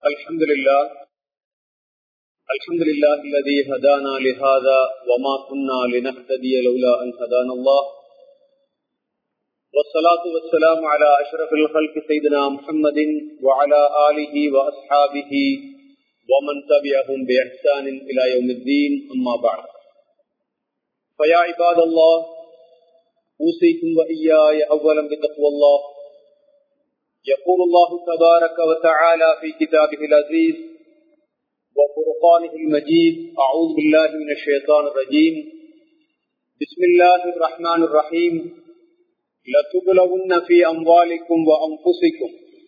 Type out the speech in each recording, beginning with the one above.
الحمد لله الحمد لله الذي هدانا لهذا وما كنا لنهتدي لولا أن هدانا الله والصلاة والسلام على أشرف الخلق سيدنا محمد وعلى آله وأصحابه ومن تبعهم بإحسان إلى يوم الدين أما بعد فيا عباد الله أوصيكم وإياي أولا بتقوى الله يقول الله تبارك وتعالى في كتابه العزيز وفرقانه المجيد أعوذ بالله من الشيطان الرجيم بسم الله الرحمن الرحيم لتبلغن في أموالكم وأنفسكم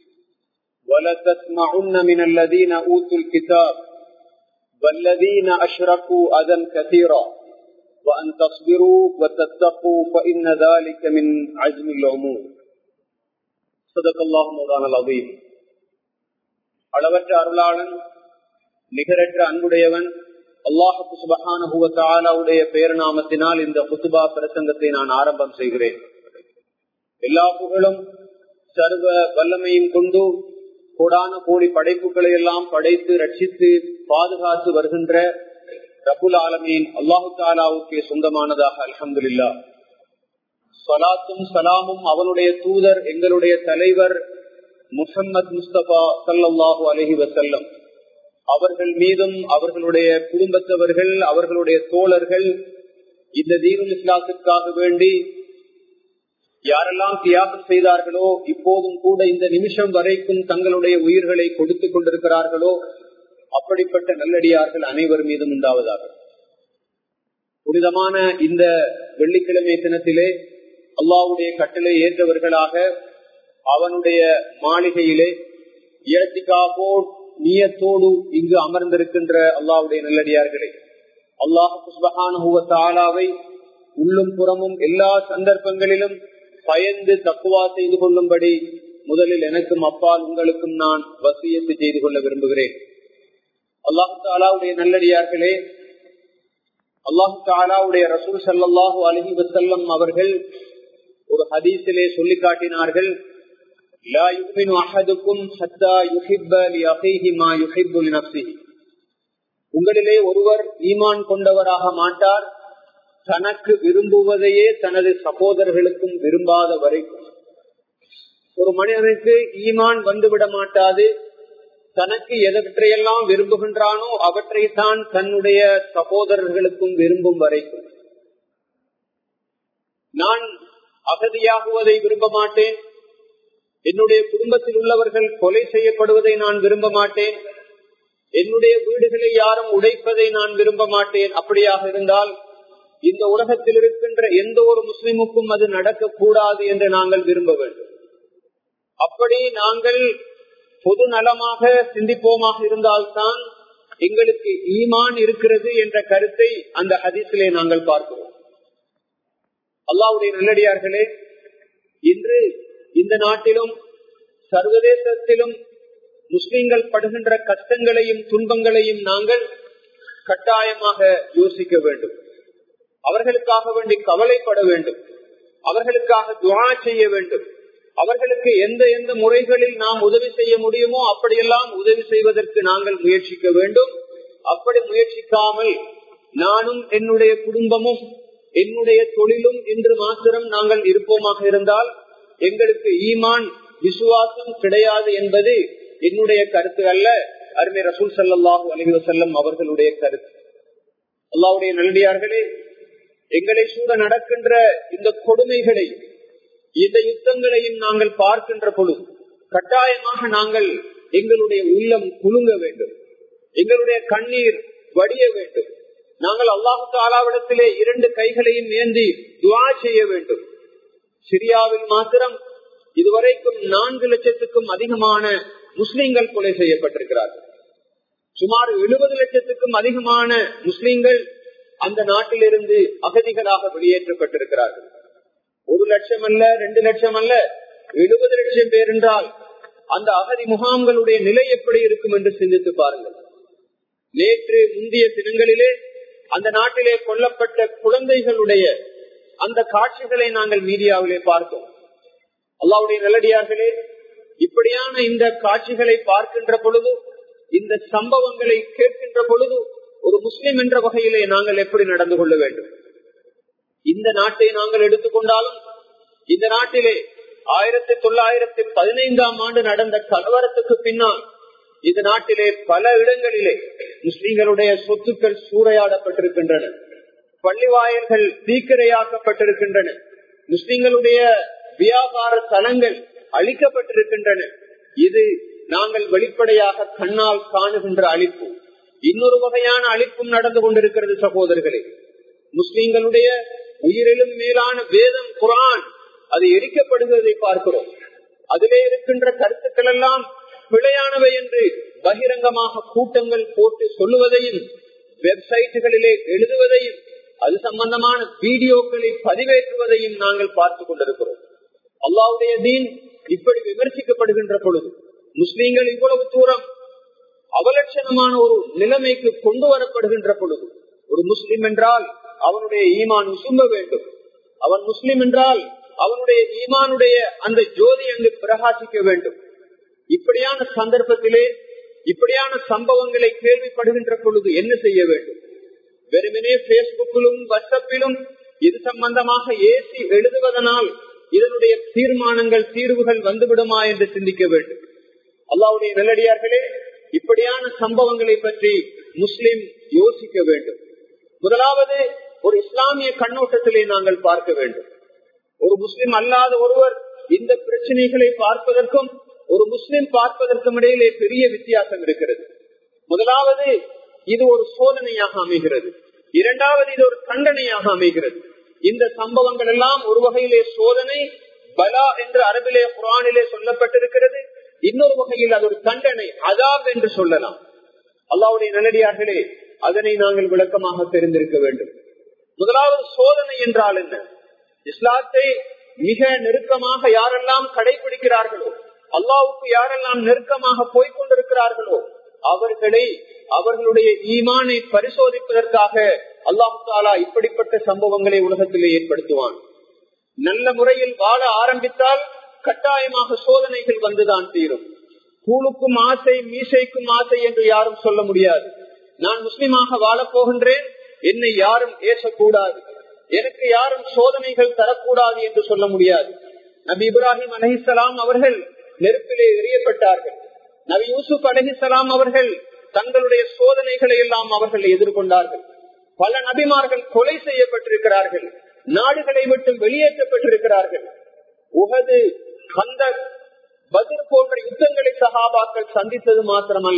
ولتسمعن من الذين أوتوا الكتاب والذين أشركوا أذى كثيرا وأن تصبروا وتتقوا فإن ذلك من عزم الأمور صدق الله مولانا العظيم அளவற்ற அருளாளன் நிகரற்ற அன்புடையவன் அல்லாஹு சுபஹானுடைய பேரநாமத்தினால் இந்த குத்துபா பிரசங்கத்தை நான் ஆரம்பம் செய்கிறேன் எல்லா புகழும் சர்வ வல்லமையும் கொண்டு கோடான கோடி படைப்புகளை எல்லாம் படைத்து ரட்சித்து பாதுகாத்து வருகின்ற ரபுல் ஆலமீன் அல்லாஹு தாலாவுக்கே சொந்தமானதாக அலமதுல்லா சலாத்தும் சலாமும் அவனுடைய தூதர் எங்களுடைய தலைவர் முசம்மத் முஸ்தபா சல்லாஹூ அலஹி வசல்லம் அவர்கள் மீதும் அவர்களுடைய குடும்பத்தவர்கள் அவர்களுடைய தோழர்கள் இந்த தீனுல் இஸ்லாத்திற்காக வேண்டி யாரெல்லாம் தியாகம் செய்தார்களோ இப்போதும் கூட இந்த நிமிஷம் வரைக்கும் தங்களுடைய உயிர்களை கொடுத்துக் கொண்டிருக்கிறார்களோ அப்படிப்பட்ட நல்லடியார்கள் அனைவர் மீதும் உண்டாவதாக புனிதமான இந்த வெள்ளிக்கிழமை தினத்திலே அல்லாவுடைய கட்டளை ஏற்றவர்களாக அவனுடைய மாளிகையிலே இயற்கைக்காகோ நீயத்தோடு இங்கு அமர்ந்திருக்கின்ற அல்லாவுடைய நல்லடியார்களே அல்லாஹாவை உள்ளும் புறமும் எல்லா சந்தர்ப்பங்களிலும் பயந்து தக்குவா செய்து கொள்ளும்படி முதலில் எனக்கும் அப்பால் உங்களுக்கும் நான் வசியத்து செய்து கொள்ள விரும்புகிறேன் அல்லாஹு தாலாவுடைய நல்லடியார்களே அல்லாஹு தாலாவுடைய ரசூல் சல்லாஹூ அலஹி வசல்லம் அவர்கள் ஒரு ஹதீஸிலே சொல்லி காட்டினார்கள் உங்களிலே ஒருவர் ஈமான் கொண்டவராக மாட்டார் தனக்கு விரும்புவதையே தனது சகோதரர்களுக்கும் விரும்பாத வரைக்கும் ஒரு மனிதனுக்கு ஈமான் வந்துவிட மாட்டாது தனக்கு எதற்றையெல்லாம் விரும்புகின்றானோ அவற்றைத்தான் தன்னுடைய சகோதரர்களுக்கும் விரும்பும் வரைக்கும் நான் அகதியாகுவதை விரும்ப மாட்டேன் என்னுடைய குடும்பத்தில் உள்ளவர்கள் கொலை செய்யப்படுவதை நான் விரும்ப மாட்டேன் என்னுடைய வீடுகளை யாரும் உடைப்பதை நான் விரும்ப மாட்டேன் அப்படியாக இருந்தால் இந்த உலகத்தில் இருக்கின்ற எந்த ஒரு முஸ்லிமுக்கும் அது நடக்கக்கூடாது என்று நாங்கள் விரும்ப வேண்டும் அப்படி நாங்கள் பொது நலமாக சிந்திப்போமாக இருந்தால்தான் எங்களுக்கு ஈமான் இருக்கிறது என்ற கருத்தை அந்த ஹதீஸிலே நாங்கள் பார்க்கிறோம் அல்லாவுடைய நல்லடியார்களே இன்று இந்த நாட்டிலும் சர்வதேசத்திலும் முஸ்லிம்கள் படுகின்ற கஷ்டங்களையும் துன்பங்களையும் நாங்கள் கட்டாயமாக யோசிக்க வேண்டும் அவர்களுக்காக வேண்டி கவலைப்பட வேண்டும் அவர்களுக்காக துவா செய்ய வேண்டும் அவர்களுக்கு எந்த எந்த முறைகளில் நாம் உதவி செய்ய முடியுமோ அப்படியெல்லாம் உதவி செய்வதற்கு நாங்கள் முயற்சிக்க வேண்டும் அப்படி முயற்சிக்காமல் நானும் என்னுடைய குடும்பமும் என்னுடைய தொழிலும் என்று மாத்திரம் நாங்கள் இருப்போமாக இருந்தால் எங்களுக்கு ஈமான் விசுவாசம் கிடையாது என்பது என்னுடைய கருத்து அல்ல அருமை ரசூல் சல்லாஹூ அலி வசல்லம் அவர்களுடைய கருத்து அல்லாவுடைய நல்லடியார்களே எங்களை சூழ நடக்கின்ற இந்த கொடுமைகளை இந்த யுத்தங்களையும் நாங்கள் பார்க்கின்ற பொழுது கட்டாயமாக நாங்கள் எங்களுடைய உள்ளம் குலுங்க வேண்டும் எங்களுடைய கண்ணீர் வடிய வேண்டும் நாங்கள் அல்லாஹு தாலாவிடத்திலே இரண்டு கைகளையும் ஏந்தி துவா செய்ய வேண்டும் சிரியாவில் மாத்திரம் இதுவரைக்கும் நான்கு லட்சத்துக்கும் அதிகமான முஸ்லிம்கள் கொலை செய்யப்பட்டிருக்கிறார்கள் சுமார் எழுபது லட்சத்துக்கும் அதிகமான முஸ்லிம்கள் அந்த நாட்டிலிருந்து அகதிகளாக வெளியேற்றப்பட்டிருக்கிறார்கள் ஒரு லட்சம் அல்ல ரெண்டு லட்சம் அல்ல எழுபது லட்சம் பேர் என்றால் அந்த அகதி முகாம்களுடைய நிலை எப்படி இருக்கும் என்று சிந்தித்து பாருங்கள் நேற்று முந்தைய தினங்களிலே அந்த நாட்டிலே கொல்லப்பட்ட குழந்தைகளுடைய அந்த காட்சிகளை நாங்கள் மீடியாவிலே பார்த்தோம் அல்லாவுடைய நல்லடியார்களே இப்படியான இந்த காட்சிகளை பார்க்கின்ற பொழுது இந்த சம்பவங்களை கேட்கின்ற பொழுது ஒரு முஸ்லிம் என்ற வகையிலே நாங்கள் எப்படி நடந்து கொள்ள வேண்டும் இந்த நாட்டை நாங்கள் எடுத்துக்கொண்டாலும் இந்த நாட்டிலே ஆயிரத்தி தொள்ளாயிரத்தி பதினைந்தாம் ஆண்டு நடந்த கலவரத்துக்கு பின்னால் இந்த நாட்டிலே பல இடங்களிலே முஸ்லிம்களுடைய சொத்துக்கள் சூறையாடப்பட்டிருக்கின்றன பள்ளி வாயல்கள் தீக்கிரையாக்கப்பட்டிருக்கின்றன முஸ்லிம்களுடைய வியாபார தலங்கள் அழிக்கப்பட்டிருக்கின்றன இது நாங்கள் வெளிப்படையாக கண்ணால் காணுகின்ற அழிப்பு இன்னொரு வகையான அழிப்பும் நடந்து கொண்டிருக்கிறது சகோதரர்களே முஸ்லிம்களுடைய உயிரிலும் மேலான வேதம் குரான் அது எரிக்கப்படுவதை பார்க்கிறோம் அதிலே இருக்கின்ற கருத்துக்கள் எல்லாம் பிழையானவை என்று பகிரங்கமாக கூட்டங்கள் போட்டு சொல்லுவதையும் வெப்சைட்டுகளிலே எழுதுவதையும் அது சம்பந்தமான வீடியோக்களை பதிவேற்றுவதையும் நாங்கள் பார்த்து கொண்டிருக்கிறோம் அல்லாவுடைய தீன் இப்படி விமர்சிக்கப்படுகின்ற பொழுது முஸ்லீம்கள் இவ்வளவு தூரம் அவலட்சணமான ஒரு நிலைமைக்கு கொண்டு வரப்படுகின்ற பொழுது ஒரு முஸ்லிம் என்றால் அவனுடைய ஈமான் உசும்ப வேண்டும் அவன் முஸ்லிம் என்றால் அவனுடைய ஈமானுடைய அந்த ஜோதி அங்கு பிரகாசிக்க வேண்டும் இப்படியான சந்தர்ப்பத்திலே இப்படியான சம்பவங்களை கேள்விப்படுகின்ற பொழுது என்ன செய்ய வேண்டும் வெறுமனே பேஸ்புக்கிலும் வாட்ஸ்அப்பிலும் இது சம்பந்தமாக ஏசி எழுதுவதனால் இதனுடைய தீர்மானங்கள் தீர்வுகள் வந்துவிடுமா என்று சிந்திக்க வேண்டும் அல்லாவுடைய நல்லடியார்களே இப்படியான சம்பவங்களை பற்றி முஸ்லிம் யோசிக்க வேண்டும் முதலாவது ஒரு இஸ்லாமிய கண்ணோட்டத்திலே நாங்கள் பார்க்க வேண்டும் ஒரு முஸ்லிம் அல்லாத ஒருவர் இந்த பிரச்சனைகளை பார்ப்பதற்கும் ஒரு முஸ்லிம் பார்ப்பதற்கும் இடையிலே பெரிய வித்தியாசம் இருக்கிறது முதலாவது இது ஒரு சோதனையாக அமைகிறது இரண்டாவது இது ஒரு தண்டனையாக அமைகிறது இந்த சம்பவங்கள் எல்லாம் ஒரு வகையிலே சோதனை பலா என்று அரபிலே குரானிலே சொல்லப்பட்டிருக்கிறது இன்னொரு வகையில் அது ஒரு தண்டனை அதாப் என்று சொல்லலாம் அல்லாவுடைய நல்லடியார்களே அதனை நாங்கள் விளக்கமாக தெரிந்திருக்க வேண்டும் முதலாவது சோதனை என்றால் என்ன இஸ்லாத்தை மிக நெருக்கமாக யாரெல்லாம் கடைபிடிக்கிறார்களோ அல்லாவுக்கு யாரெல்லாம் நெருக்கமாக போய்கொண்டிருக்கிறார்களோ அவர்களை அவர்களுடைய ஈமானை பரிசோதிப்பதற்காக அல்லாஹு தாலா இப்படிப்பட்ட சம்பவங்களை உலகத்திலே ஏற்படுத்துவான் நல்ல முறையில் வாழ ஆரம்பித்தால் கட்டாயமாக சோதனைகள் வந்துதான் தீரும் கூழுக்கும் ஆசை மீசைக்கும் ஆசை என்று யாரும் சொல்ல முடியாது நான் முஸ்லிமாக வாழப் போகின்றேன் என்னை யாரும் ஏசக்கூடாது எனக்கு யாரும் சோதனைகள் தரக்கூடாது என்று சொல்ல முடியாது நபி இப்ராஹிம் அலஹிசலாம் அவர்கள் நெருப்பிலே எறியப்பட்டார்கள் நபி யூசுப் அலஹிசலாம் அவர்கள் தங்களுடைய சோதனைகளை எல்லாம் அவர்கள் எதிர்கொண்டார்கள் பல நபிமார்கள் கொலை செய்யப்பட்டிருக்கிறார்கள் நாடுகளை விட்டு வெளியேற்றப்பட்டிருக்கிறார்கள் உகது கந்த பதிர் போன்ற யுத்தங்களை சகாபாக்கள் சந்தித்தது மாத்திரமல்ல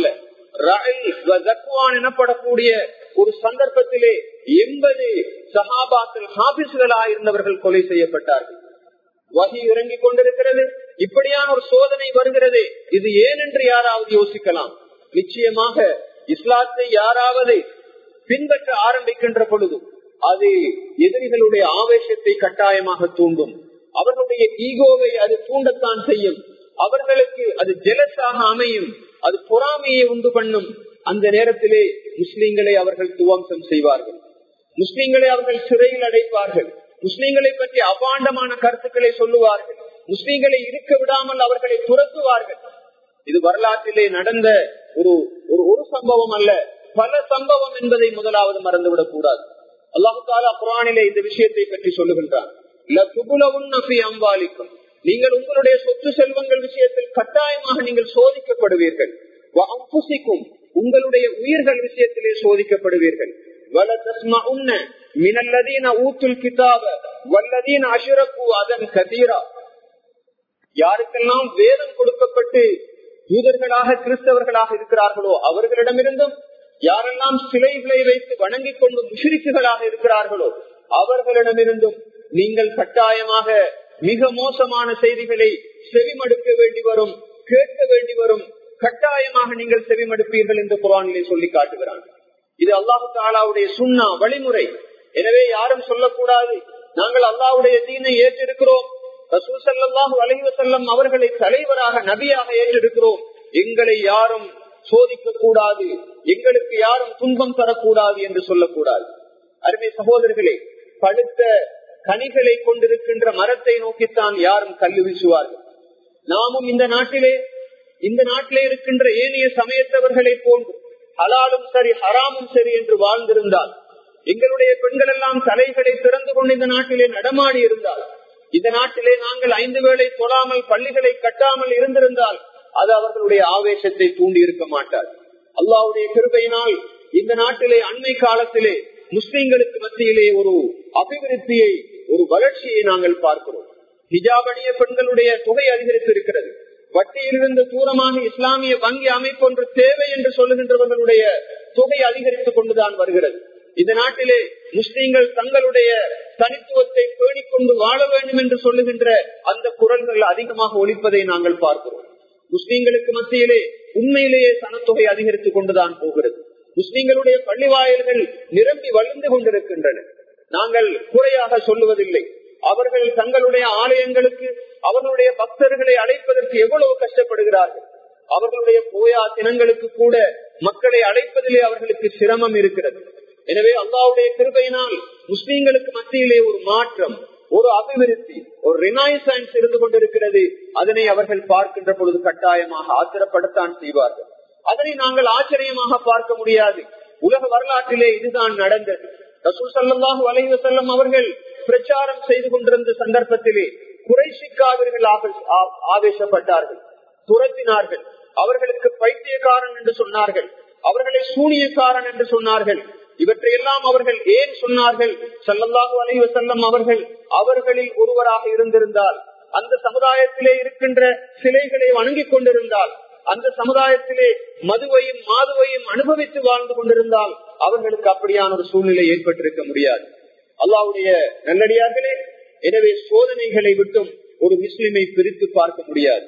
எனப்படக்கூடிய ஒரு சந்தர்ப்பத்திலே எண்பது சகாபாக்கள் ஹாபிஸ்களா இருந்தவர்கள் கொலை செய்யப்பட்டார்கள் வகி இறங்கிக் கொண்டிருக்கிறது இப்படியான ஒரு சோதனை வருகிறது இது ஏன் என்று யாராவது யோசிக்கலாம் நிச்சயமாக இஸ்லாத்தை யாராவது பின்பற்ற ஆரம்பிக்கின்ற பொழுது அது எதிரிகளுடைய ஆவேசத்தை கட்டாயமாக தூண்டும் அவர்களுடைய ஈகோவை அது தூண்டத்தான் செய்யும் அவர்களுக்கு அது ஜெலஸாக அமையும் அது பொறாமையை உண்டு பண்ணும் அந்த நேரத்திலே முஸ்லிம்களை அவர்கள் துவம்சம் செய்வார்கள் முஸ்லிம்களை அவர்கள் சிறையில் அடைப்பார்கள் முஸ்லிம்களை பற்றி அபாண்டமான கருத்துக்களை சொல்லுவார்கள் முஸ்லிம்களை இருக்க விடாமல் அவர்களை துரத்துவார்கள் இது வரலாற்றிலே நடந்த ஒரு ஒரு ஒரு சம்பவம் அல்ல பல சம்பவம் என்பதை முதலாவது மறந்துவிடக் கூடாது அல்லாஹு தாலா குரானிலே இந்த விஷயத்தை பற்றி சொல்லுகின்றான் அம்பாலிக்கும் நீங்கள் உங்களுடைய சொத்து செல்வங்கள் விஷயத்தில் கட்டாயமாக நீங்கள் சோதிக்கப்படுவீர்கள் உங்களுடைய உயிர்கள் விஷயத்திலே சோதிக்கப்படுவீர்கள் வல தஸ்மா உன்ன மினல்லதீன ஊத்துல் கிதாப வல்லதீன அசுரப்பு அதன் கதீரா யாருக்கெல்லாம் வேதம் கொடுக்கப்பட்டு யூதர்களாக கிறிஸ்தவர்களாக இருக்கிறார்களோ அவர்களிடமிருந்தும் யாரெல்லாம் சிலைகளை வைத்து வணங்கிக் கொண்டு முஷிரிக்குகளாக இருக்கிறார்களோ அவர்களிடமிருந்தும் நீங்கள் கட்டாயமாக மிக மோசமான செய்திகளை செவிமடுக்க வேண்டி வரும் கேட்க வேண்டி வரும் கட்டாயமாக நீங்கள் செவிமடுப்பீர்கள் என்று குரானிலே சொல்லி காட்டுகிறான் இது அல்லாஹு தாலாவுடைய சுண்ணா வழிமுறை எனவே யாரும் சொல்லக்கூடாது நாங்கள் அல்லாவுடைய தீனை ஏற்றிருக்கிறோம் ரசூல் சல்லாஹு அலைவசல்லம் அவர்களை தலைவராக நபியாக ஏற்றிருக்கிறோம் எங்களை யாரும் சோதிக்க கூடாது எங்களுக்கு யாரும் துன்பம் தரக்கூடாது என்று சொல்லக்கூடாது அருமை சகோதரர்களே படுத்த கனிகளை கொண்டிருக்கின்ற மரத்தை நோக்கித்தான் யாரும் கல்லு வீசுவார்கள் நாமும் இந்த நாட்டிலே இந்த நாட்டிலே இருக்கின்ற ஏனைய சமயத்தவர்களை போன்று ஹலாலும் சரி ஹராமும் சரி என்று வாழ்ந்திருந்தால் எங்களுடைய பெண்கள் எல்லாம் தலைகளை திறந்து கொண்டு இந்த நாட்டிலே நடமாடி இருந்தால் இந்த நாட்டிலே நாங்கள் ஐந்து வேளை தொழாமல் பள்ளிகளை கட்டாமல் இருந்திருந்தால் அது அவர்களுடைய ஆவேசத்தை தூண்டி இருக்க மாட்டார் அல்லாவுடைய கிருபையினால் இந்த நாட்டிலே அண்மை காலத்திலே முஸ்லிம்களுக்கு மத்தியிலே ஒரு அபிவிருத்தியை ஒரு வளர்ச்சியை நாங்கள் பார்க்கிறோம் ஹிஜாபணிய பெண்களுடைய தொகை அதிகரித்து இருக்கிறது வட்டியிலிருந்து தூரமாக இஸ்லாமிய வங்கி அமைப்பு ஒன்று தேவை என்று சொல்லுகின்றவர்களுடைய தொகை அதிகரித்துக் கொண்டுதான் வருகிறது இந்த நாட்டிலே முஸ்லீம்கள் தங்களுடைய தனித்துவத்தை பேணிக் கொண்டு வாழ வேண்டும் என்று சொல்லுகின்ற அந்த குரல்கள் அதிகமாக ஒழிப்பதை நாங்கள் பார்க்கிறோம் முஸ்லீம்களுக்கு மத்தியிலே உண்மையிலேயே சனத்தொகை அதிகரித்துக் கொண்டுதான் போகிறது முஸ்லீம்களுடைய பள்ளி வாயில்கள் நிரம்பி வழிந்து கொண்டிருக்கின்றன நாங்கள் குறையாக சொல்லுவதில்லை அவர்கள் தங்களுடைய ஆலயங்களுக்கு அவர்களுடைய பக்தர்களை அழைப்பதற்கு எவ்வளவு கஷ்டப்படுகிறார்கள் அவர்களுடைய போயா தினங்களுக்கு கூட மக்களை அழைப்பதிலே அவர்களுக்கு சிரமம் இருக்கிறது எனவே அல்லாவுடைய கிருபையினால் முஸ்லீம்களுக்கு மத்தியிலே ஒரு மாற்றம் ஒரு அபிவிருத்தி ஒரு ரினாய்சன்ஸ் இருந்து கொண்டிருக்கிறது அதனை அவர்கள் பார்க்கின்ற பொழுது கட்டாயமாக ஆத்திரப்படத்தான் செய்வார்கள் அதனை நாங்கள் ஆச்சரியமாக பார்க்க முடியாது உலக வரலாற்றிலே இதுதான் நடந்தது ரசூல் சல்லாஹூ அலைவ செல்லம் அவர்கள் பிரச்சாரம் செய்து கொண்டிருந்த சந்தர்ப்பத்திலே குறைசிக்காவிர்கள் ஆவேசப்பட்டார்கள் துரத்தினார்கள் அவர்களுக்கு பைத்தியக்காரன் என்று சொன்னார்கள் அவர்களை சூனியக்காரன் என்று சொன்னார்கள் இவற்றையெல்லாம் அவர்கள் ஏன் சொன்னார்கள் சல்லல்லாஹு அலைவ செல்லம் அவர்கள் அவர்களில் ஒருவராக இருந்திருந்தால் அந்த சமுதாயத்திலே இருக்கின்ற சிலைகளை வணங்கிக் கொண்டிருந்தால் அந்த சமுதாயத்திலே மதுவையும் மாதுவையும் அனுபவித்து வாழ்ந்து கொண்டிருந்தால் அவர்களுக்கு அப்படியான ஒரு சூழ்நிலை ஏற்பட்டிருக்க முடியாது அல்லாவுடைய நல்லடியார்களே எனவே சோதனைகளை விட்டும் ஒரு முஸ்லிமை பிரித்து பார்க்க முடியாது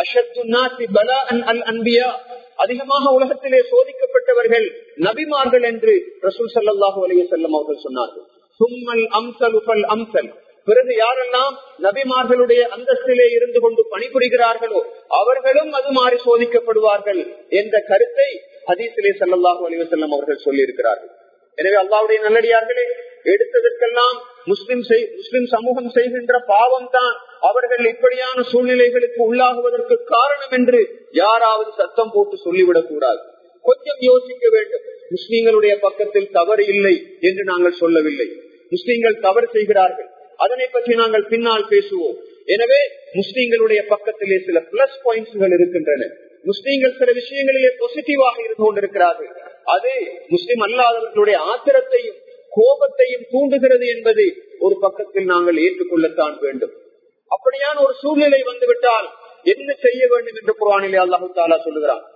அன்பியா அதிகமாக உலகத்திலே சோதிக்கப்பட்டவர்கள் நபிமார்கள் என்று ரசூல் சல்லாஹூ அலைய செல்லம் அவர்கள் சொன்னார்கள் சும்மல் அம்சல் உபல் அம்சல் பிறகு யாரெல்லாம் நபிமார்களுடைய அந்தஸ்திலே இருந்து கொண்டு பணிபுரிகிறார்களோ அவர்களும் அது மாறி சோதிக்கப்படுவார்கள் என்ற கருத்தை ஹதீசிலே சல்லாஹூ அலிவசல்லம் அவர்கள் சொல்லி இருக்கிறார்கள் எனவே அல்லாவுடைய நல்லடியார்களே எடுத்ததற்கெல்லாம் முஸ்லிம் முஸ்லிம் சமூகம் செய்கின்ற பாவம் தான் அவர்கள் இப்படியான சூழ்நிலைகளுக்கு உள்ளாகுவதற்கு காரணம் என்று யாராவது சத்தம் போட்டு சொல்லிவிடக் கூடாது கொஞ்சம் யோசிக்க வேண்டும் முஸ்லீம்களுடைய பக்கத்தில் தவறு இல்லை என்று நாங்கள் சொல்லவில்லை முஸ்லீம்கள் தவறு செய்கிறார்கள் அதனை பற்றி நாங்கள் பின்னால் பேசுவோம் எனவே முஸ்லீம்களுடைய பக்கத்திலே சில பிளஸ் பாயிண்ட்ஸ்கள் இருக்கின்றன முஸ்லீம்கள் சில விஷயங்களிலே பாசிட்டிவாக இருந்து கொண்டிருக்கிறார்கள் அது முஸ்லிம் அல்லாதவர்களுடைய ஆத்திரத்தையும் கோபத்தையும் தூண்டுகிறது என்பது ஒரு பக்கத்தில் நாங்கள் ஏற்றுக்கொள்ளத்தான் வேண்டும் அப்படியான ஒரு சூழ்நிலை வந்துவிட்டால் என்ன செய்ய வேண்டும் என்று குரானிலே அல்லாஹு தாலா சொல்லுகிறான்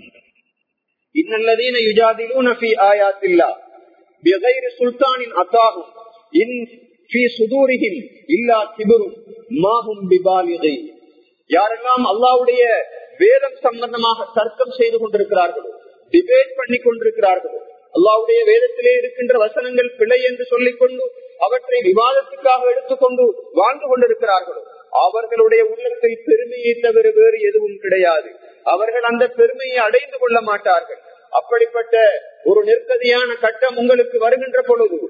இன்னல்லதீன யுஜாதிலூன ஃபீ ஆயாத்தில்லா பிகைரி சுல்தானின் அத்தாகும் இன் ஃபீ சுதூரிஹிம் இல்லா கிபரும் மாஹும் பிபாலிகை யாரெல்லாம் அல்லாவுடைய வேதம் சம்பந்தமாக தர்க்கம் செய்து கொண்டிருக்கிறார்களோ டிபேட் பண்ணி கொண்டிருக்கிறார்களோ அல்லாவுடைய வேதத்திலே இருக்கின்ற வசனங்கள் பிழை என்று சொல்லிக் கொண்டு அவற்றை விவாதத்துக்காக எடுத்துக்கொண்டு வாழ்ந்து கொண்டிருக்கிறார்களோ அவர்களுடைய உள்ளத்தில் பெருமையை தவிர வேறு எதுவும் கிடையாது அவர்கள் அந்த பெருமையை அடைந்து கொள்ள மாட்டார்கள் அப்படிப்பட்ட ஒரு நெருக்கதியான கட்டம் உங்களுக்கு வருகின்ற பொழுது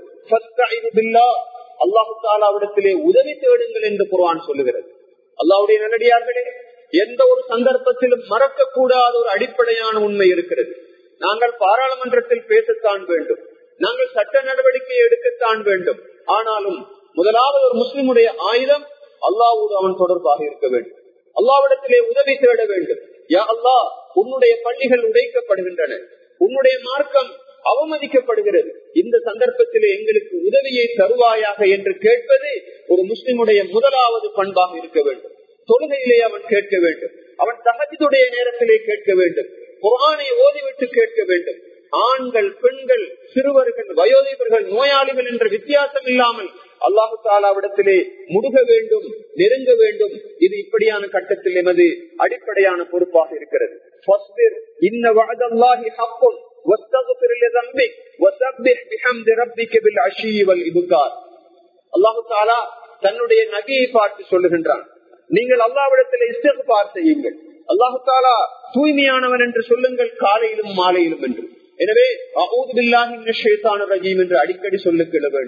அல்லாஹு தாலாவிடத்திலே உதவி தேடுங்கள் என்று குர்வான் சொல்லுகிறது அல்லாவுடைய நல்லடியார்களே எந்த ஒரு சந்தர்ப்பத்திலும் மறக்க கூடாத ஒரு அடிப்படையான உண்மை இருக்கிறது நாங்கள் பாராளுமன்றத்தில் பேசத்தான் வேண்டும் நாங்கள் சட்ட நடவடிக்கை எடுக்கத்தான் வேண்டும் ஆனாலும் முதலாவது ஒரு முஸ்லிமுடைய ஆயுதம் அல்லாவோடு அவன் தொடர்பாக இருக்க வேண்டும் அல்லாவிடத்திலே உதவி தேட வேண்டும் யா அல்லா உன்னுடைய பள்ளிகள் உடைக்கப்படுகின்றன உன்னுடைய மார்க்கம் அவமதிக்கப்படுகிறது இந்த சந்தர்ப்பத்திலே எங்களுக்கு உதவியை தருவாயாக என்று கேட்பது ஒரு முஸ்லிமுடைய முதலாவது பண்பாக இருக்க வேண்டும் தொழுகையிலே அவன் கேட்க வேண்டும் அவன் தகஜத்துடைய நேரத்திலே கேட்க வேண்டும் குரானை ஓதிவிட்டு கேட்க வேண்டும் ஆண்கள் பெண்கள் சிறுவர்கள் வயோதிபர்கள் நோயாளிகள் என்ற வித்தியாசம் இல்லாமல் அல்லாஹு தாலாவிடத்திலே முடுக வேண்டும் நெருங்க வேண்டும் இது இப்படியான கட்டத்தில் எமது அடிப்படையான பொறுப்பாக இருக்கிறது இன்ன வஅதல்லாஹி ஹக்குன் واستغفر لذنبك وسبح بحمد ربك بالعشي والإبكار அல்லாஹு தாலா தன்னுடைய நபியை பார்த்து சொல்லுகின்றான் நீங்கள் அல்லாவிடத்தில் இஸ்தகுபார் செய்யுங்கள் அல்லாஹு தாலா தூய்மையானவன் என்று சொல்லுங்கள் காலையிலும் மாலையிலும் என்று எனவே ரஜீம் என்று அடிக்கடி சொல்லிக்கொள்ள வேண்டும்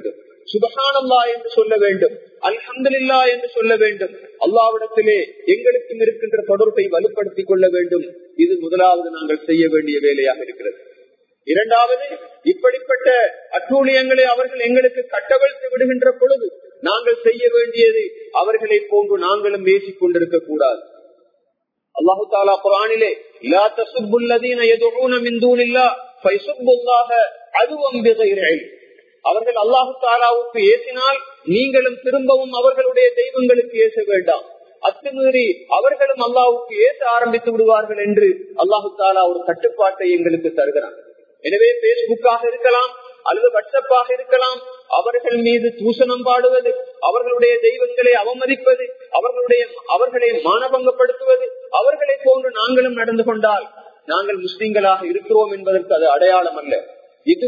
சுபகானல்லா என்று சொல்ல வேண்டும் அல்ஹம்துலில்லா என்று சொல்ல வேண்டும் அல்லாவிடத்திலே எங்களுக்கும் இருக்கின்ற தொடர்பை வலுப்படுத்திக் கொள்ள வேண்டும் இது முதலாவது நாங்கள் செய்ய வேண்டிய வேலையாக இருக்கிறது இரண்டாவது இப்படிப்பட்ட அட்டூழியங்களை அவர்கள் எங்களுக்கு கட்டவிழ்த்து விடுகின்ற பொழுது நாங்கள் செய்ய வேண்டியது அவர்களை போன்று நாங்களும் பேசிக் கொண்டிருக்க கூடாது அல்லாஹு தாலா குரானிலே லா தசுப்புல்லதீன எதுவும் மிந்தூனில்லா ஃபைசுப்புல்லாஹ அதுவம் பிகைரில் அவர்கள் அல்லாஹு தாலாவுக்கு ஏசினால் நீங்களும் திரும்பவும் அவர்களுடைய தெய்வங்களுக்கு ஏச வேண்டாம் அத்துமீறி அவர்களும் அல்லாஹுக்கு ஏச ஆரம்பித்து விடுவார்கள் என்று அல்லாஹு தாலா ஒரு கட்டுப்பாட்டை எங்களுக்கு தருகிறான் எனவே பேஸ்புக்காக இருக்கலாம் அல்லது வாட்ஸ்அப்பாக இருக்கலாம் அவர்கள் மீது தூசணம் பாடுவது அவர்களுடைய தெய்வங்களை அவமதிப்பது அவர்களுடைய அவர்களை மானபங்கப்படுத்துவது அவர்களை போன்று நாங்களும் நடந்து கொண்டால் நாங்கள் முஸ்லிம்களாக இருக்கிறோம் என்பதற்கு அது அடையாளம் அல்ல இது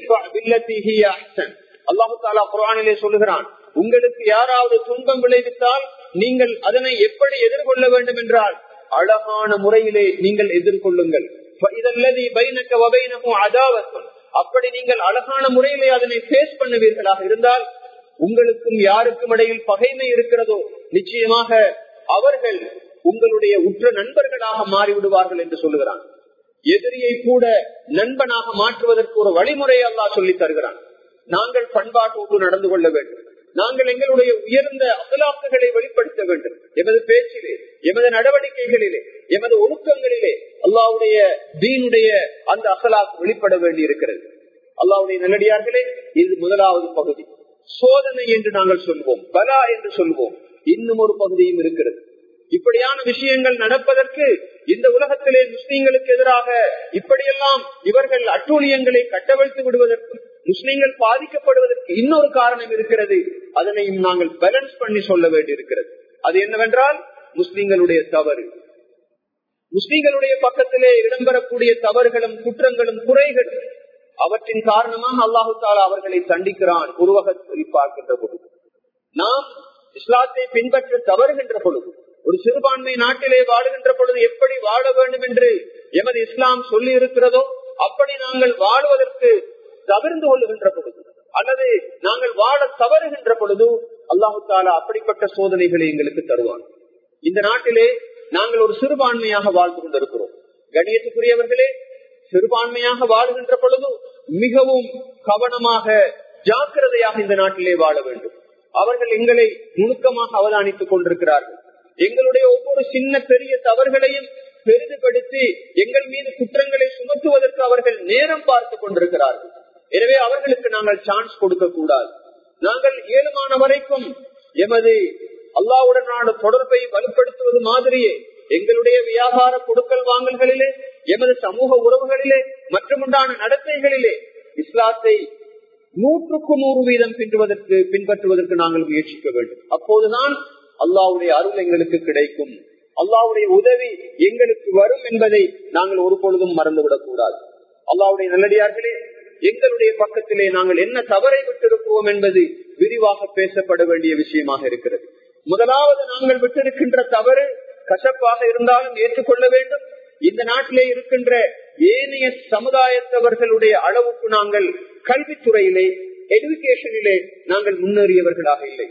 அல்லாஹு தாலா குரானிலே சொல்லுகிறான் உங்களுக்கு யாராவது துன்பம் விளைவித்தால் நீங்கள் அதனை எப்படி எதிர்கொள்ள வேண்டும் என்றால் அழகான முறையிலே நீங்கள் எதிர்கொள்ளுங்கள் இதல்லதி பைனக்க வபைனமும் அதாவத்தம் அப்படி நீங்கள் அழகான முறையிலே அதனை பேஸ் பண்ணுவீர்களாக இருந்தால் உங்களுக்கும் யாருக்கும் இடையில் பகைமை இருக்கிறதோ நிச்சயமாக அவர்கள் உங்களுடைய உற்ற நண்பர்களாக மாறிவிடுவார்கள் என்று சொல்லுகிறான் எதிரியை கூட நண்பனாக மாற்றுவதற்கு ஒரு வழிமுறையை அல்லா சொல்லி தருகிறான் நாங்கள் பண்பாட்டோடு நடந்து கொள்ள வேண்டும் நாங்கள் எங்களுடைய உயர்ந்த அகலாக்குகளை வெளிப்படுத்த வேண்டும் எமது பேச்சிலே எமது நடவடிக்கைகளிலே எமது ஒழுக்கங்களிலே அல்லாவுடைய தீனுடைய அந்த அகலாக்கு வெளிப்பட வேண்டி இருக்கிறது அல்லாவுடைய நல்லடியார்களே இது முதலாவது பகுதி சோதனை என்று நாங்கள் சொல்வோம் பலா என்று சொல்வோம் இன்னும் ஒரு பகுதியும் இருக்கிறது இப்படியான விஷயங்கள் நடப்பதற்கு இந்த உலகத்திலே முஸ்லீம்களுக்கு எதிராக இப்படியெல்லாம் இவர்கள் அட்டூழியங்களை கட்டவிழ்த்து விடுவதற்கு முஸ்லீம்கள் பாதிக்கப்படுவதற்கு இன்னொரு காரணம் இருக்கிறது அதனையும் நாங்கள் பேலன்ஸ் பண்ணி சொல்ல வேண்டியிருக்கிறது அது என்னவென்றால் முஸ்லீம்களுடைய தவறு முஸ்லீம்களுடைய பக்கத்திலே இடம்பெறக்கூடிய தவறுகளும் குற்றங்களும் குறைகளும் அவற்றின் காரணமாக அல்லாஹு தாலா அவர்களை தண்டிக்கிறான் உருவகத்தில் பார்க்கின்ற பொழுது நாம் இஸ்லாத்தை பின்பற்ற தவறுகின்ற பொழுது ஒரு சிறுபான்மை நாட்டிலே வாழுகின்ற பொழுது எப்படி வாழ வேண்டும் என்று எமது இஸ்லாம் சொல்லி இருக்கிறதோ அப்படி நாங்கள் வாழ்வதற்கு தவிர்ந்து கொள்ளுகின்ற பொழுது அல்லது நாங்கள் வாழ தவறுகின்ற பொழுது அல்லாஹு தாலா அப்படிப்பட்ட சோதனைகளை எங்களுக்கு தருவான் இந்த நாட்டிலே நாங்கள் ஒரு சிறுபான்மையாக வாழ்ந்து கொண்டிருக்கிறோம் கணியத்துக்குரியவர்களே சிறுபான்மையாக வாழுகின்ற பொழுது மிகவும் கவனமாக ஜாக்கிரதையாக இந்த நாட்டிலே வாழ வேண்டும் அவர்கள் எங்களை நுணுக்கமாக அவதானித்துக் கொண்டிருக்கிறார்கள் எங்களுடைய ஒவ்வொரு சின்ன பெரிய தவறுகளையும் பெரிதுபடுத்தி எங்கள் மீது குற்றங்களை சுமத்துவதற்கு அவர்கள் நேரம் பார்த்து கொண்டிருக்கிறார்கள் எனவே அவர்களுக்கு நாங்கள் சான்ஸ் கொடுக்க கூடாது நாங்கள் ஏழுமான வரைக்கும் எமது அல்லாவுடனான தொடர்பை வலுப்படுத்துவது மாதிரியே எங்களுடைய வியாபார கொடுக்கல் வாங்கல்களிலே எமது சமூக உறவுகளிலே மற்றும் உண்டான நடத்தைகளிலே இஸ்லாத்தை நூற்றுக்கு நூறு வீதம் பின்பற்றுவதற்கு பின்பற்றுவதற்கு நாங்கள் முயற்சிக்க வேண்டும் அப்போதுதான் அல்லாவுடைய அருள் எங்களுக்கு கிடைக்கும் அல்லாவுடைய உதவி எங்களுக்கு வரும் என்பதை நாங்கள் ஒரு பொழுதும் மறந்துவிடக் கூடாது அல்லாவுடைய நல்லடியார்களே எங்களுடைய பக்கத்திலே நாங்கள் என்ன தவறை விட்டிருப்போம் என்பது விரிவாக பேசப்பட வேண்டிய விஷயமாக இருக்கிறது முதலாவது நாங்கள் விட்டிருக்கின்ற தவறு கசப்பாக இருந்தாலும் ஏற்றுக்கொள்ள வேண்டும் இந்த நாட்டிலே இருக்கின்ற ஏனைய சமுதாயத்தவர்களுடைய அளவுக்கு நாங்கள் கல்வித்துறையிலே எடுக்கேஷனிலே நாங்கள் முன்னேறியவர்களாக இல்லை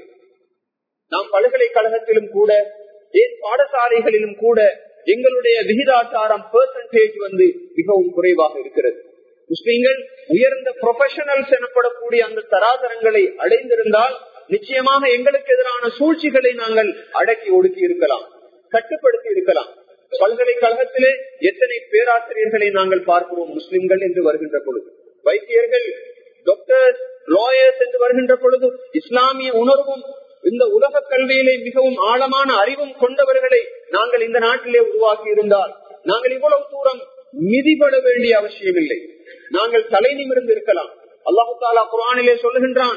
நாம் பல்கலைக்கழகத்திலும் கூட ஏன் பாடசாலைகளிலும் கூட எங்களுடைய விகிதாச்சாரம் பெர்சன்டேஜ் வந்து மிகவும் குறைவாக இருக்கிறது முஸ்லீம்கள் உயர்ந்த ப்ரொபஷனல்ஸ் எனப்படக்கூடிய அந்த தராதரங்களை அடைந்திருந்தால் நிச்சயமாக எங்களுக்கு எதிரான சூழ்ச்சிகளை நாங்கள் அடக்கி ஒடுக்கி இருக்கலாம் கட்டுப்படுத்தி இருக்கலாம் பல்கலைக்கழகத்திலே எத்தனை பேராசிரியர்களை நாங்கள் பார்க்கிறோம் முஸ்லிம்கள் என்று வருகின்ற பொழுது வைத்தியர்கள் டாக்டர்ஸ் லாயர்ஸ் என்று வருகின்ற பொழுது இஸ்லாமிய உணர்வும் இந்த உலக கல்வியிலே மிகவும் ஆழமான அறிவும் கொண்டவர்களை நாங்கள் இந்த நாட்டிலே உருவாக்கி இருந்தால் நாங்கள் இவ்வளவு தூரம் மிதிபட வேண்டிய அவசியம் இல்லை நாங்கள் தலை நிமிர்ந்து இருக்கலாம் அல்லாஹு தாலா குரானிலே சொல்லுகின்றான்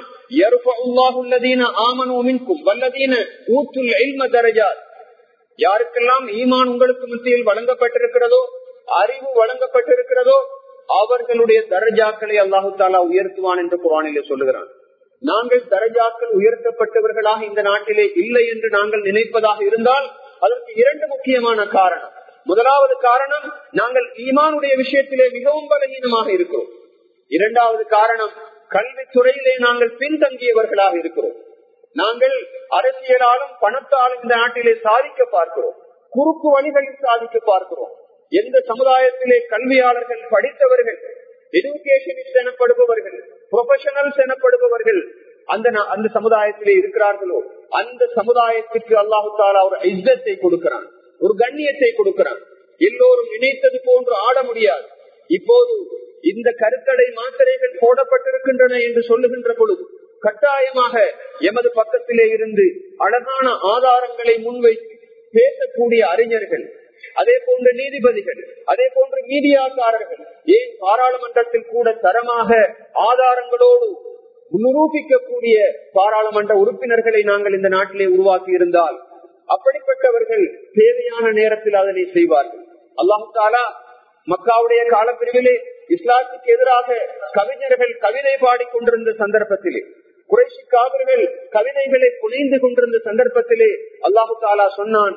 யாருக்கெல்லாம் ஈமான் உங்களுக்கு மத்தியில் வழங்கப்பட்டிருக்கிறதோ அறிவு வழங்கப்பட்டிருக்கிறதோ அவர்களுடைய தரஜாக்களை அல்லாஹு தாலா உயர்த்துவான் என்று குரானிலே சொல்லுகிறான் நாங்கள் தரஜாக்கள் உயர்த்தப்பட்டவர்களாக இந்த நாட்டிலே இல்லை என்று நாங்கள் நினைப்பதாக இருந்தால் அதற்கு இரண்டு முக்கியமான காரணம் முதலாவது காரணம் நாங்கள் ஈமானுடைய விஷயத்திலே மிகவும் பலகீனமாக இருக்கிறோம் இரண்டாவது காரணம் கல்வித்துறையிலே நாங்கள் பின்தங்கியவர்களாக இருக்கிறோம் நாங்கள் அரசியலாலும் பணத்தாலும் இந்த நாட்டிலே சாதிக்க பார்க்கிறோம் குறுக்கு வழிகளில் சாதிக்க பார்க்கிறோம் எந்த சமுதாயத்திலே கல்வியாளர்கள் படித்தவர்கள் எஜுகேஷனிஸ்ட் எனப்படுபவர்கள் ப்ரொபஷனல்ஸ் எனப்படுபவர்கள் அந்த அந்த சமுதாயத்திலே இருக்கிறார்களோ அந்த சமுதாயத்திற்கு அல்லாஹு தாலா ஒரு இஸ்ஸத்தை கொடுக்கிறான் ஒரு கண்ணியத்தை கொடுக்கிறான் எல்லோரும் நினைத்தது போன்று ஆட முடியாது இப்போது இந்த கருத்தடை மாத்திரைகள் போடப்பட்டிருக்கின்றன என்று சொல்லுகின்ற பொழுது கட்டாயமாக எமது பக்கத்திலே இருந்து அழகான ஆதாரங்களை முன்வைத்து பேசக்கூடிய அறிஞர்கள் அதே போன்ற நீதிபதிகள் அதே போன்ற மீடியாக்காரர்கள் ஏன் பாராளுமன்றத்தில் கூட தரமாக ஆதாரங்களோடு நிரூபிக்கக்கூடிய பாராளுமன்ற உறுப்பினர்களை நாங்கள் இந்த நாட்டிலே உருவாக்கி இருந்தால் அப்படிப்பட்டவர்கள் தேவையான நேரத்தில் அதனை செய்வார்கள் அல்லாஹு தாலா மக்காவுடைய காலப்பிரிவிலே இஸ்லாத்துக்கு எதிராக கவிஞர்கள் கவிதை பாடிக்கொண்டிருந்த சந்தர்ப்பத்திலே குறைசி காவர்கள் கவிதைகளை புனைந்து கொண்டிருந்த சந்தர்ப்பத்திலே அல்லாஹு தாலா சொன்னான்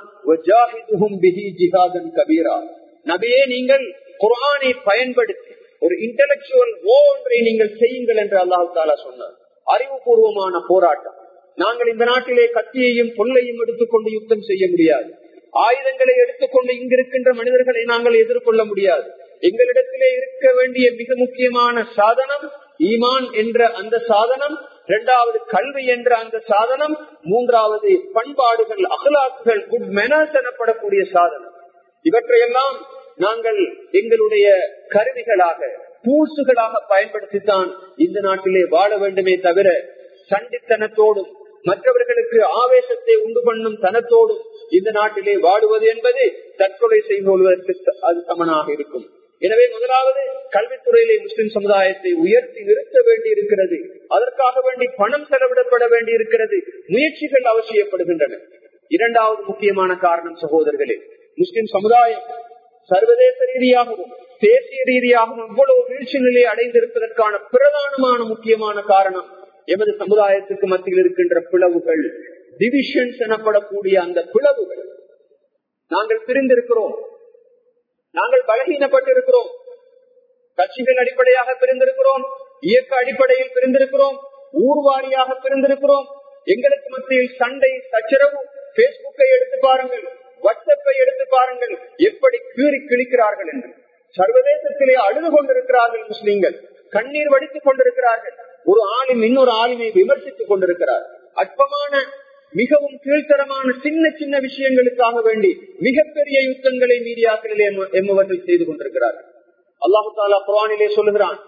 நபியே நீங்கள் குரானை பயன்படுத்தி ஒரு இன்டலக்சுவல் ஓ ஒன்றை நீங்கள் செய்யுங்கள் என்று அல்லாஹு தாலா சொன்னார் அறிவுபூர்வமான போராட்டம் நாங்கள் இந்த நாட்டிலே கத்தியையும் பொல்லையும் எடுத்துக்கொண்டு யுத்தம் செய்ய முடியாது ஆயுதங்களை எடுத்துக்கொண்டு இங்கிருக்கின்ற மனிதர்களை நாங்கள் எதிர்கொள்ள முடியாது எங்களிடத்திலே இருக்க வேண்டிய மிக முக்கியமான சாதனம் ஈமான் என்ற அந்த சாதனம் இரண்டாவது கல்வி என்ற அந்த சாதனம் மூன்றாவது பண்பாடுகள் அகலாக்குகள் குட் மெனர்ஸ் எனப்படக்கூடிய சாதனம் இவற்றையெல்லாம் நாங்கள் எங்களுடைய கருவிகளாக பூசுகளாக பயன்படுத்தித்தான் இந்த நாட்டிலே வாழ வேண்டுமே தவிர சண்டித்தனத்தோடும் மற்றவர்களுக்கு ஆவேசத்தை உண்டு பண்ணும் தனத்தோடும் இந்த நாட்டிலே வாடுவது என்பது தற்கொலை செய்வதற்கு அது சமனாக இருக்கும் எனவே முதலாவது கல்வித்துறையிலே முஸ்லிம் சமுதாயத்தை உயர்த்தி நிறுத்த வேண்டி இருக்கிறது அதற்காக வேண்டி பணம் செலவிடப்பட வேண்டி இருக்கிறது முயற்சிகள் அவசியப்படுகின்றன இரண்டாவது முக்கியமான காரணம் சகோதரர்களே முஸ்லிம் சமுதாயம் சர்வதேச ரீதியாகவும் தேசிய ரீதியாகவும் இவ்வளவு வீழ்ச்சி நிலையை அடைந்திருப்பதற்கான பிரதானமான முக்கியமான காரணம் எமது சமுதாயத்துக்கு மத்தியில் இருக்கின்ற பிளவுகள் டிவிஷன்ஸ் எனப்படக்கூடிய அந்த பிளவுகள் நாங்கள் பிரிந்திருக்கிறோம் நாங்கள் பலகீனப்பட்டிருக்கிறோம் கட்சிகள் அடிப்படையாக பிரிந்திருக்கிறோம் இயக்க அடிப்படையில் பிரிந்திருக்கிறோம் ஊர்வாரியாக பிரிந்திருக்கிறோம் எங்களுக்கு மத்தியில் சண்டை சச்சரவு பேஸ்புக்கை எடுத்து பாருங்கள் வாட்ஸ்அப்பை எடுத்து பாருங்கள் எப்படி கீறி கிழிக்கிறார்கள் என்று சர்வதேசத்திலே அழுது கொண்டிருக்கிறார்கள் முஸ்லீம்கள் கண்ணீர் வடித்துக் கொண்டிருக்கிறார்கள் ஒரு ஆளும் இன்னொரு ஆளுமை விமர்சித்துக் கொண்டிருக்கிறார் அற்பமான மிகவும் கீழ்த்தரமான சின்ன சின்ன விஷயங்களுக்காக வேண்டி மிகப்பெரிய யுத்தங்களை மீடியாக்களிலே எம்மவர்கள் செய்து கொண்டிருக்கிறார்கள் அல்லாஹு தாலா குரானிலே சொல்லுகிறான்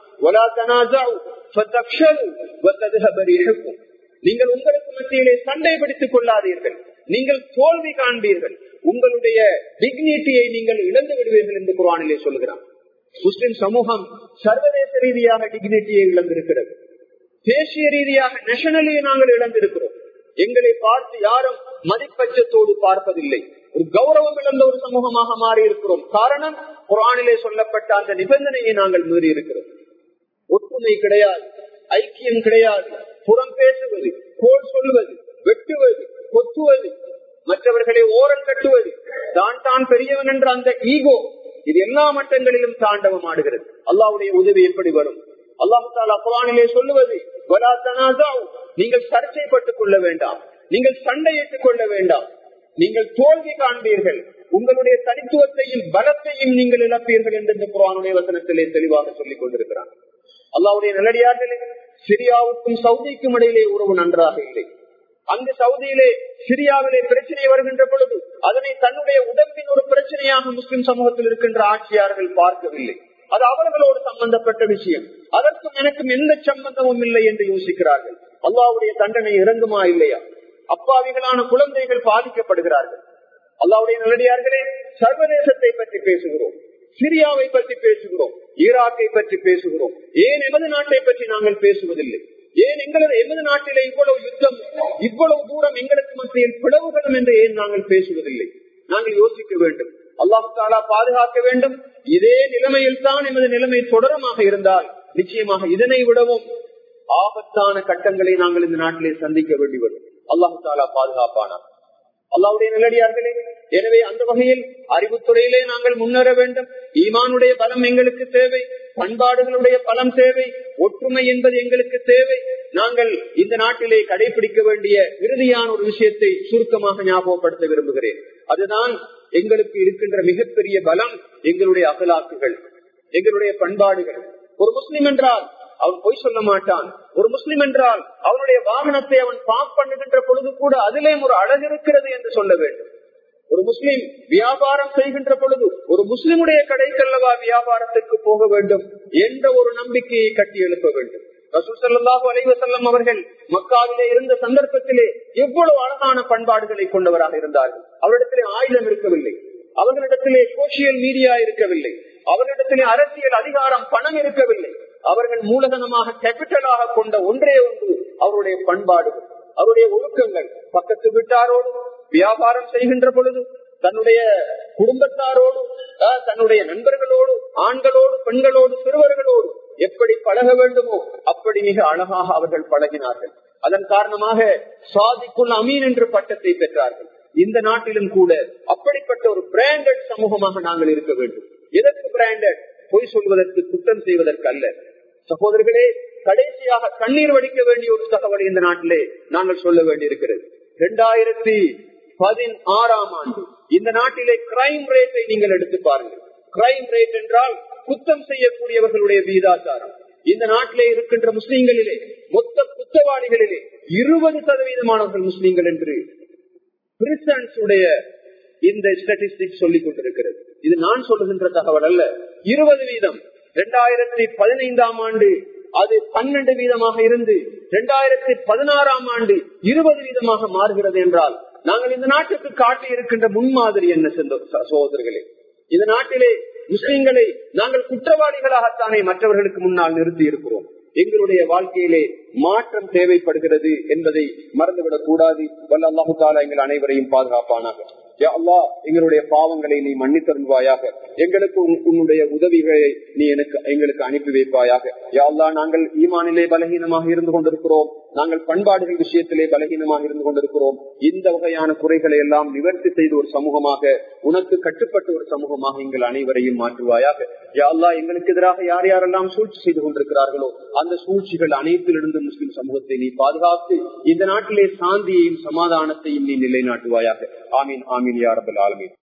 நீங்கள் உங்களுக்கு மத்தியிலே சண்டை பிடித்துக் கொள்ளாதீர்கள் நீங்கள் தோல்வி காண்பீர்கள் உங்களுடைய டிக்னிட்டியை நீங்கள் இழந்து விடுவீர்கள் என்று குரானிலே சொல்லுகிறான் முஸ்லிம் சமூகம் சர்வதேச ரீதியாக டிக்னிட்டியை இழந்திருக்கிறது தேசிய ரீதியாக நேஷனலியை நாங்கள் இழந்திருக்கிறோம் எங்களை பார்த்து யாரும் மதிப்பட்சத்தோடு பார்ப்பதில்லை ஒரு கௌரவம் இழந்த ஒரு சமூகமாக மாறி இருக்கிறோம் காரணம் குரானிலே சொல்லப்பட்ட அந்த நிபந்தனையை நாங்கள் மீறி இருக்கிறோம் ஒற்றுமை கிடையாது ஐக்கியம் கிடையாது புறம் பேசுவது கோல் சொல்வது வெட்டுவது கொத்துவது மற்றவர்களை ஓரம் கட்டுவது தான் தான் பெரியவன் என்ற அந்த ஈகோ இது எல்லா மட்டங்களிலும் தாண்டவம் ஆடுகிறது அல்லாவுடைய உதவி எப்படி வரும் அல்லாஹு தாலா குரானிலே சொல்லுவது நீங்கள் சர்ச்சைப்பட்டுக் கொள்ள வேண்டாம் நீங்கள் சண்டையிட்டுக் கொள்ள வேண்டாம் நீங்கள் தோல்வி காண்பீர்கள் உங்களுடைய தனித்துவத்தையும் பலத்தையும் நீங்கள் இழப்பீர்கள் என்று இந்த குரானுடைய வசனத்திலே தெளிவாக சொல்லிக் கொண்டிருக்கிறார் அல்லாவுடைய நல்லடியார்களே சிரியாவுக்கும் சவுதிக்கும் இடையிலே உறவு நன்றாக இல்லை அங்கு சவுதியிலே சிரியாவிலே பிரச்சனை வருகின்ற பொழுது அதனை தன்னுடைய உடம்பின் ஒரு பிரச்சனையாக முஸ்லிம் சமூகத்தில் இருக்கின்ற ஆட்சியாளர்கள் பார்க்கவில்லை அது அவர்களோடு சம்பந்தப்பட்ட விஷயம் அதற்கும் எனக்கும் எந்த சம்பந்தமும் இல்லை என்று யோசிக்கிறார்கள் அல்லாவுடைய தண்டனை இறங்குமா இல்லையா அப்பாவிகளான குழந்தைகள் பாதிக்கப்படுகிறார்கள் அல்லாவுடைய நல்லடியார்களே சர்வதேசத்தை பற்றி பேசுகிறோம் சிரியாவை பற்றி பேசுகிறோம் ஈராக்கை பற்றி பேசுகிறோம் ஏன் எமது நாட்டை பற்றி நாங்கள் பேசுவதில்லை ஏன் எங்களது எமது நாட்டிலே இவ்வளவு யுத்தம் இவ்வளவு தூரம் எங்களுக்கு மத்தியில் பிளவுகளும் என்று ஏன் நாங்கள் பேசுவதில்லை நாங்கள் யோசிக்க வேண்டும் அல்லாஹு தாலா பாதுகாக்க வேண்டும் இதே நிலைமையில் தான் எமது நிலைமை தொடரமாக இருந்தால் நிச்சயமாக இதனை விடவும் ஆபத்தான கட்டங்களை நாங்கள் இந்த நாட்டிலே சந்திக்க வேண்டி வரும் அல்லாஹு தாலா பாதுகாப்பானார் அல்லாவுடைய நிலடியார்களே எனவே அந்த வகையில் அறிவுத்துறையிலே நாங்கள் முன்னேற வேண்டும் ஈமானுடைய பலம் எங்களுக்கு தேவை பண்பாடுகளுடைய பலம் தேவை ஒற்றுமை என்பது எங்களுக்கு தேவை நாங்கள் இந்த நாட்டிலே கடைபிடிக்க வேண்டிய இறுதியான ஒரு விஷயத்தை சுருக்கமாக ஞாபகப்படுத்த விரும்புகிறேன் அதுதான் எங்களுக்கு இருக்கின்ற மிகப்பெரிய பலம் எங்களுடைய அகலாக்குகள் எங்களுடைய பண்பாடுகள் ஒரு முஸ்லிம் என்றால் அவன் பொய் சொல்ல மாட்டான் ஒரு முஸ்லிம் என்றால் அவனுடைய வாகனத்தை அவன் பாக் பண்ணுகின்ற பொழுது கூட அதிலே ஒரு அழகு இருக்கிறது என்று சொல்ல வேண்டும் ஒரு முஸ்லிம் வியாபாரம் செய்கின்ற பொழுது ஒரு முஸ்லிமுடைய கடைக்கல்லவா வியாபாரத்திற்கு போக வேண்டும் என்ற ஒரு நம்பிக்கையை கட்டி எழுப்ப வேண்டும் ரசூசல்லாஹு அலைவசல்லம் அவர்கள் மக்காவிலே இருந்த சந்தர்ப்பத்திலே எவ்வளவு அழகான பண்பாடுகளை கொண்டவராக இருந்தார்கள் அவரிடத்திலே ஆயுதம் இருக்கவில்லை அவர்களிடத்திலே சோசியல் மீடியா இருக்கவில்லை அவர்களிடத்திலே அரசியல் அதிகாரம் பணம் இருக்கவில்லை அவர்கள் மூலதனமாக கேபிட்டலாக கொண்ட ஒன்றே ஒன்று அவருடைய பண்பாடுகள் அவருடைய ஒழுக்கங்கள் பக்கத்து வீட்டாரோடு வியாபாரம் செய்கின்ற பொழுது தன்னுடைய குடும்பத்தாரோடு தன்னுடைய நண்பர்களோடு ஆண்களோடு பெண்களோடு சிறுவர்களோடு எப்படி பழக வேண்டுமோ அப்படி மிக அழகாக அவர்கள் பழகினார்கள் அதன் காரணமாக சாதிக்குள் அமீன் என்று பட்டத்தை பெற்றார்கள் இந்த நாட்டிலும் கூட அப்படிப்பட்ட ஒரு பிராண்டட் சமூகமாக நாங்கள் இருக்க வேண்டும் எதற்கு பிராண்டட் பொய் சொல்வதற்கு குற்றம் செய்வதற்கு அல்ல சகோதரர்களே கடைசியாக கண்ணீர் வடிக்க வேண்டிய ஒரு தகவல் இந்த நாட்டிலே நாங்கள் சொல்ல வேண்டியிருக்கிறது இரண்டாயிரத்தி பதினாறாம் ஆண்டு இந்த நாட்டிலே கிரைம் ரேட்டை நீங்கள் எடுத்து பாருங்கள் கிரைம் ரேட் என்றால் குத்தம் செய்யக்கூடியவர்களுடைய வீதாச்சாரம் இந்த நாட்டிலே இருக்கின்ற முஸ்லீம்களிலே மொத்த குத்தவாளிகளிலே இருபது சதவீதமானவர்கள் முஸ்லீம்கள் என்று உடைய இந்த ஸ்டாட்டிஸ்டிக் சொல்லிக் கொண்டிருக்கிறது இது நான் சொல்லுகின்ற தகவல் அல்ல இருபது வீதம் இரண்டாயிரத்தி பதினைந்தாம் ஆண்டு அது பன்னெண்டு வீதமாக இருந்து இரண்டாயிரத்தி பதினாறாம் ஆண்டு இருபது வீதமாக மாறுகிறது என்றால் நாங்கள் இந்த நாட்டுக்கு காட்டி இருக்கின்ற முன்மாதிரி என்ன சகோதரர்களே இந்த நாட்டிலே முஸ்லிம்களை நாங்கள் குற்றவாளிகளாகத்தானே மற்றவர்களுக்கு முன்னால் நிறுத்தி இருக்கிறோம் எங்களுடைய வாழ்க்கையிலே மாற்றம் தேவைப்படுகிறது என்பதை மறந்துவிடக் கூடாது வல்ல அல்லாஹு தாலா எங்கள் அனைவரையும் பாதுகாப்பானாக அல்லா எங்களுடைய பாவங்களை நீ மன்னித்தருள்வாயாக எங்களுக்கு உன்னுடைய உதவிகளை நீ எனக்கு எங்களுக்கு அனுப்பி வைப்பாயாக யாழ்லா நாங்கள் ஈமானிலே பலகீனமாக இருந்து கொண்டிருக்கிறோம் நாங்கள் பண்பாடுகள் விஷயத்திலே பலகீனமாக இருந்து கொண்டிருக்கிறோம் இந்த வகையான குறைகளை எல்லாம் நிவர்த்தி செய்த ஒரு சமூகமாக உனக்கு கட்டுப்பட்ட ஒரு சமூகமாக எங்கள் அனைவரையும் மாற்றுவாயாக யாழ்லா எங்களுக்கு எதிராக யார் யாரெல்லாம் சூழ்ச்சி செய்து கொண்டிருக்கிறார்களோ அந்த சூழ்ச்சிகள் அனைத்திலிருந்து முஸ்லிம் சமூகத்தை நீ பாதுகாத்து இந்த நாட்டிலே சாந்தியையும் சமாதானத்தையும் நீ நிலைநாட்டுவாயாக ஆமீன் ஆமீன் யாரபல் ஆலமீன்